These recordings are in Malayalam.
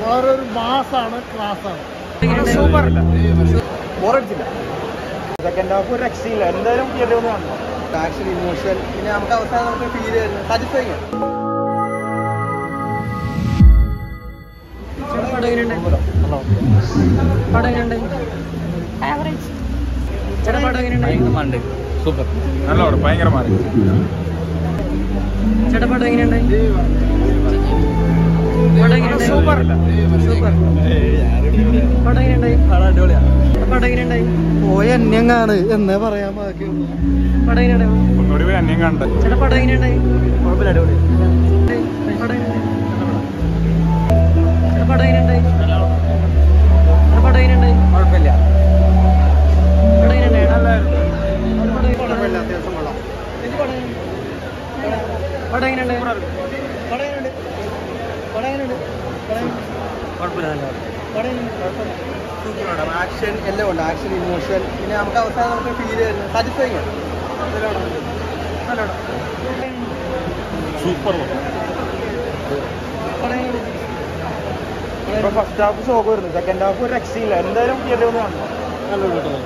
വളരെ ഒരു മാസാണ് ക്ലാസ്സാണ് സൂപ്പർ ബോറടിച്ചില്ല സെക്കൻഡ് ഹാഫ് ഒരു രക്ഷയില്ല എന്തായാലും തിയേറ്ററിൽ ഒന്ന് കാണണം ആക്ഷൻ ഇമോഷൻ പിന്നെ നമുക്ക് അവസാനം നമുക്ക് ഫീൽ ചെയ്യുന്നത് സാറ്റിസ്ഫൈങ് സൂപ്പർ നല്ല പടം ഭയങ്കര മാറി സൂപ്പർ സൂപ്പർ പോയ അന്യങ്ങാണ് എന്നേ പറയാൻ ബാക്കിയുള്ളൂ ഒന്നുകൂടി പോയി അന്യം കണ്ട കുഴപ്പമില്ല അടിപൊളി കുഴപ്പമില്ല കുഴപ്പമില്ല അത്യാവശ്യം കൊള്ളാം കുഴപ്പമില്ല നല്ല ആക്ഷൻ എല്ലാം ഉണ്ട് ആക്ഷൻ ഇമോഷൻ പിന്നെ നമുക്ക് അവസാനം നമുക്ക് ഫീൽ ചെയ്യുന്നത് സാറ്റിസ്ഫൈങ് സൂപ്പർ ഇപ്പൊ ഫസ്റ്റ് ഹാഫ് ഷോക്ക് വരുന്നു സെക്കൻഡ് ഹാഫ് ഒരു രക്ഷയില്ല എന്തായാലും തിയേറ്ററിൽ ഒന്ന് കാണണം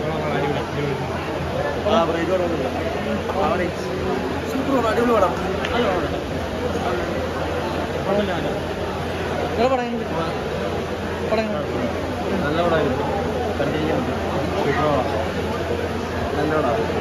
സൂപ്പർ അടിപൊളി പടം നല്ല പടമായിരുന്നു നല്ല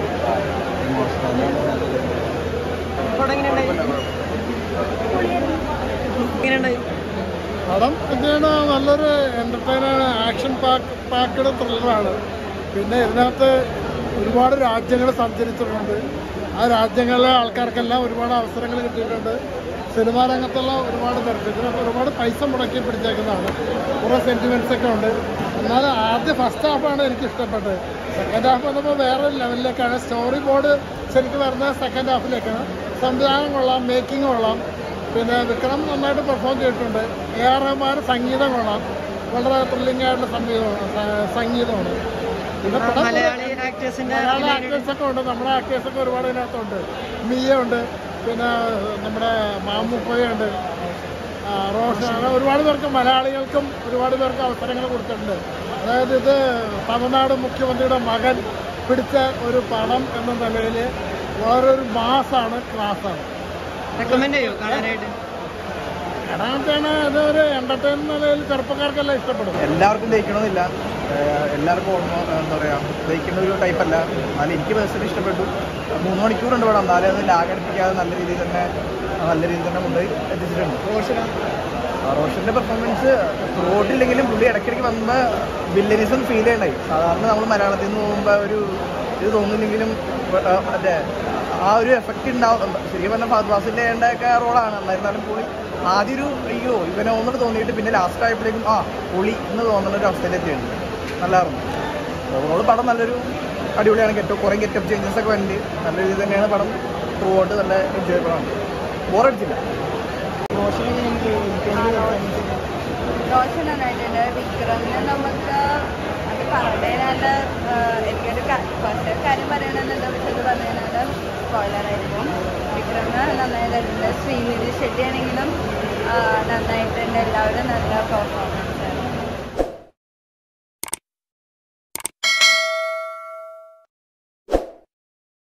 പടം എന്താണ് നല്ലൊരു എന്റർടൈനാണ് ആക്ഷൻ പാക്ക് പാക്കഡ് ത്രില്ലറാണ് പിന്നെ ഇതിനകത്ത് ഒരുപാട് രാജ്യങ്ങൾ സഞ്ചരിച്ചിട്ടുണ്ട് ആ രാജ്യങ്ങളിലെ ആൾക്കാർക്കെല്ലാം ഒരുപാട് അവസരങ്ങൾ കിട്ടിയിട്ടുണ്ട് സിനിമാ രംഗത്തുള്ള ഒരുപാട് പേർക്ക് ഇതിനൊക്കെ ഒരുപാട് പൈസ മുടക്കി പിടിച്ചേക്കുന്നതാണ് കുറേ സെൻറ്റിമെൻറ്റ്സ് ഒക്കെ ഉണ്ട് എന്നാൽ ആദ്യ ഫസ്റ്റ് ഹാഫാണ് എനിക്ക് ഇഷ്ടപ്പെട്ടത് സെക്കൻഡ് ഹാഫ് വന്നപ്പോൾ വേറെ ലെവലിലേക്കാണ് സ്റ്റോറി ബോർഡ് ശരിക്കും വരുന്നത് സെക്കൻഡ് ഹാഫിലേക്കാണ് സംവിധാനം കൊള്ളാം മേക്കിംഗ് കൊള്ളാം പിന്നെ വിക്രം നന്നായിട്ട് പെർഫോം ചെയ്തിട്ടുണ്ട് എ ആർ റഹ്മാൻ സംഗീതം കൊള്ളാം വളരെ ത്രില്ലിംഗ് ആയിട്ടുള്ള സംഗീതമാണ് സ- സംഗീതമാണ് പിന്നെ പടം മലയാളി ആക്ടേഴ്സിന്റെ മലയാള ആക്ടേഴ്സ് ഒക്കെ ഉണ്ട് നമ്മുടെ ആക്ടേഴ്സ് ഒക്കെ ഒരുപാട് ഇതിനകത്തുണ്ട് മിയ ഉണ്ട് പിന്നെ നമ്മുടെ മാമുക്കോയുണ്ട് റോഷൻ അങ്ങനെ ഒരുപാട് പേർക്ക് മലയാളികൾക്കും ഒരുപാട് പേർക്ക് അവസരങ്ങൾ കൊടുത്തിട്ടുണ്ട് അതായത് ഇത് തമിഴ്നാട് മുഖ്യമന്ത്രിയുടെ മകൻ പിടിച്ച ഒരു പടം എന്ന നിലയിൽ വളരെ ഒരു മാസാണ് ക്ലാസ്സാണ് റെക്കമെൻഡ് ചെയ്യോ കാണാനായിട്ട് രണ്ടാമത്തെയാണ് ഇത് ഒരു എന്റർടൈൻ നിലയിൽ ചെറുപ്പക്കാർക്കെല്ലാം ഇഷ്ടപ്പെടും എല്ലാവർക്കും ദഹിക്കണമെന്നില്ല ഏഹ് എല്ലാവർക്കും ഓൾമോ എന്താ പറയുക ദഹിക്കുന്ന ഒരു ടൈപ്പല്ല എന്നാലും എനിക്ക് പേഴ്സണലി ഇഷ്ടപ്പെട്ടു മൂന്ന് മണിക്കൂറുണ്ട് ഇവിടെ എന്നാലും അത് ലാഗ് അടിപ്പിക്കാതെ നല്ല രീതിയിൽ തന്നെ നല്ല രീതിയിൽ തന്നെ കൊണ്ടുപോയി എത്തിച്ചിട്ടുണ്ട് ആ, റോഷന്റെ പെർഫോമൻസ് റോഡില്ലെങ്കിലും പുള്ളി ഇടയ്ക്കിടയ്ക്ക് വന്ന വില്ലനിസം ഫീൽ ചെയ്യണ്ടായി സാധാരണ നമ്മൾ മലയാളത്തിൽ നിന്ന് പോകുമ്പോൾ ഒരു ഇത് തോന്നുന്നില്ലെങ്കിലും ആ, മറ്റേ ആ ഒരു എഫക്റ്റ് ഉണ്ടാവും ശരിക്കും പറഞ്ഞാൽ ഫഹദ് ഫാസിൻ്റെ ഒക്കെ റോളാണ് എന്നിരുന്നാലും പുള്ളി ആദ്യം ഒരു അയ്യോ ഇവനെ ഒന്നിട്ട് തോന്നിയിട്ട് പിന്നെ ലാസ്റ്റ് ആയപ്പോഴേക്കും ആ പുളി എന്ന് തോന്നുന്ന ഒരു അവസ്ഥയിലെത്തിയുണ്ട് നല്ലതായിരുന്നു ഓവറോൾ പടം നല്ലൊരു അടിപൊളിയാണ് ഗെറ്റപ്പ് കുറേ ഗെറ്റപ്പ് ചേഞ്ചസ് ഒക്കെ വരുന്നുണ്ട് നല്ല രീതിയിൽ തന്നെയാണ് പടം ത്രൂ ഔട്ട് നല്ല എൻജോയബിൾ ആണ് ബോറടിച്ചില്ല റോഷൻ നന്നായിട്ടുണ്ട് വിക്രമിന് നമുക്ക് അത് പറഞ്ഞതിനാല് എനിക്കൊരു ഫസ്റ്റ് കാര്യം പറയണമെന്നുണ്ട് പക്ഷെ അത് പറഞ്ഞതിനാല് സ്പോയിലറായിരിക്കും വിക്രമിന് നന്നായിട്ടുണ്ട് ശ്രീനിധി ഷെട്ടി ആണെങ്കിലും ആ, നന്നായിട്ടുണ്ട് എല്ലാവരും നല്ല പെർഫോമൻസ്